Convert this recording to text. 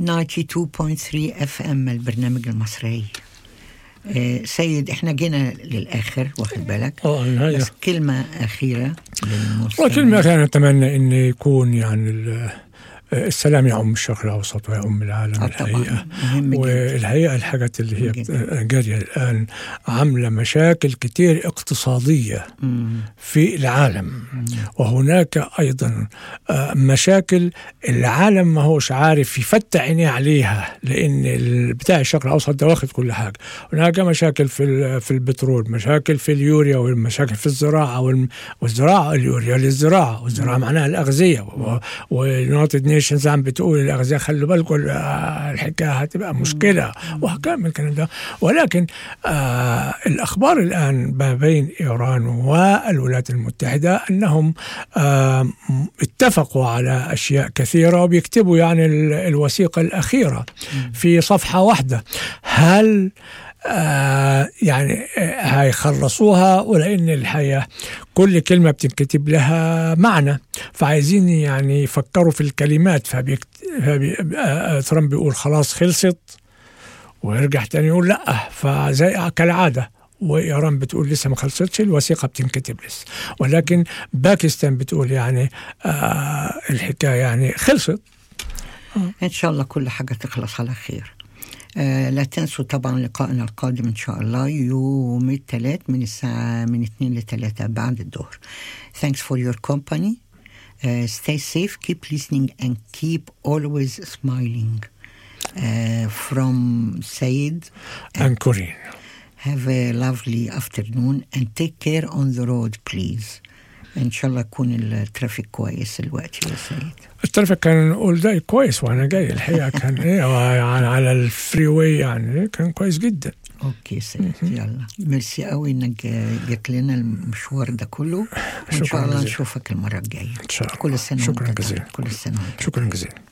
92.3 اف ام البرنامج المصري آه، سيد احنا جينا للاخر واخد بالك اه النهايه بس كلمه اخيره للمستمعين وكلمة أخيرة نتمنى أن يكون يعني ال- السلام يعم الشرق الأوسط ويعم العالم آه، طبعا الحقيقة مهم جدا والحقيقة الحاجات اللي هي جدا. جارية الآن عاملة مشاكل كتير اقتصادية مم. في العالم وهناك أيضا آه، مشاكل العالم ما هوش عارف يفتح عينيه عليها لأن ال- بتاع الشرق الأوسط ده واخد كل حاجة هناك مشاكل في ال- في البترول مشاكل في اليوريا والمشاكل في الزراعة والم- والزراعة اليوريا للزراعة والزراعة معناها الأغذية و- واليونايتد نيشنز عم بتقول الأغذية خلوا بالكم آه، الحكاية هتبقى مشكلة وهكمل الكلام ده ولكن آه الأخبار الآن ما بين إيران والولايات المتحدة أنهم آه اتفقوا على أشياء كثيرة وبيكتبوا يعني ال- الوثيقة الأخيرة في صفحة واحدة هل آه يعني آه، هيخلصوها ولأن الحقيقة كل كلمة بتنكتب لها معنى فعايزين يعني يفكروا في الكلمات فبيكت... فبي... آه، ترامب بيقول خلاص خلصت ويرجع تاني يقول لا فزي كالعاده وايران بتقول لسه ما خلصتش الوثيقه بتنكتب لسه ولكن باكستان بتقول يعني آه الحكايه يعني خلصت ان شاء الله كل حاجه تخلص على خير آه لا تنسوا طبعا لقائنا القادم ان شاء الله يوم الثلاث من الساعه من 2 ل 3 بعد الظهر thanks for your company uh, stay safe keep listening and keep always smiling uh, from Said انكورين have a lovely afternoon and take care on the road please ان شاء الله يكون الترافيك كويس الوقت يا سيد الترافيك كان نقول ده كويس وانا جاي الحقيقه كان ايه يعني على الفري واي يعني كان كويس جدا اوكي سيد يلا ميرسي قوي انك جيت لنا المشوار ده كله وان شكراً شاء الله جزيلاً. نشوفك المره الجايه ان شاء الله كل سنه شكرا وانت جزيلا طيب. كل سنه وانت شكرا جزيلا